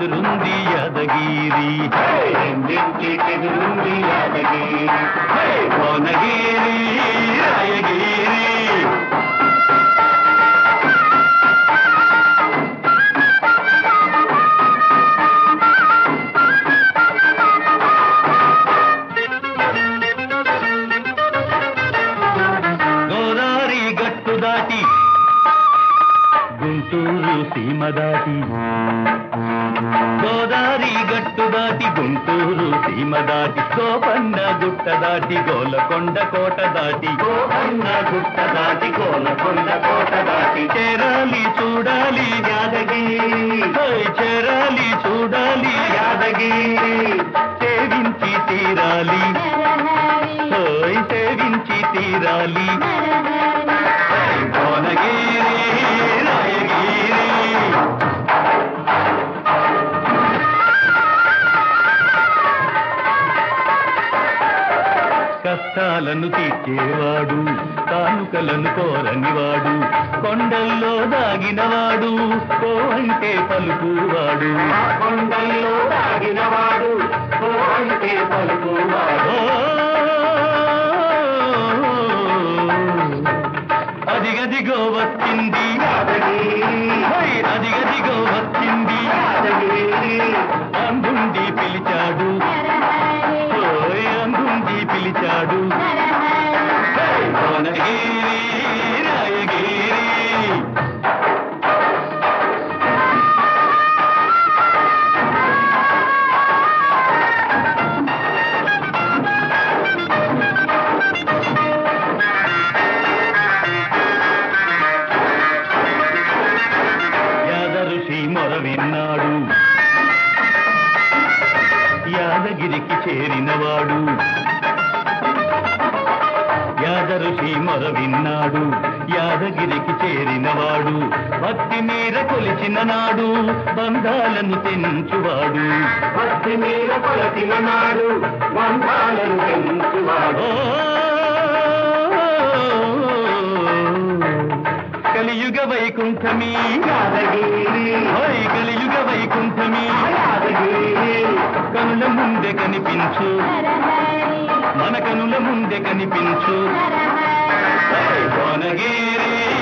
ఎదురుంది యాదగిరి ఎదురుంది యాదగిరి హే! భువనగిరి రాయగిరి గోదావరి గట్టు దాటి గుంటూరు సీమ దాటి గోదావరి గట్టు దాటి గుంటూరు సీమ దాటి గోపన్న గుట్ట దాటి గోలకొండ కోట దాటి గోపన్న గుట్ట దాటి గోలకొండ కోట దాటి చేరాలి చూడాలి యాదగిరి హోయ్ చేరాలి చూడాలి యాదగిరి సేవించి తీరాలి హోయ్ సేవించి తీరాలి హోయ్ భువనగిరి రాయగిరి కష్టాలను తీర్చేవాడు కానుకలను కోరనివాడు కొండల్లో దాగినవాడు కో అంటే పలుకువాడు ఆ కొండల్లో దాగినవాడు ఓ అంటే పలుకువాడు ఓ, అదిగదిగో వచ్చింది యాదగిరి హై, అదిగదిగో వచ్చింది యాదగిరి అందుండి పిలిచాడు ఓయ్ అందుండి పిలిచాడు హై, భువనగిరి రాయగిరి యాదఋషి మొర విన్నాడు యాదగిరికి చేరినవాడు యాదఋషి మొర విన్నాడు యాదగిరికి చేరినవాడు భక్తి మీర కొలిచిన నాడు బంధాలను తెంచువాడు భక్తి మీద కొలసిన నాడు బంధాలను పెంచువాడు ఓ కలియుగ వైకుంఠమీ యాదగిరి ఓయ్ కలియుగ వైకుంఠమీ యాదగిరి కనుల ముందే కనిపించు మన కనుల ముందే కనిపించు ఓయ్ భువనగిరి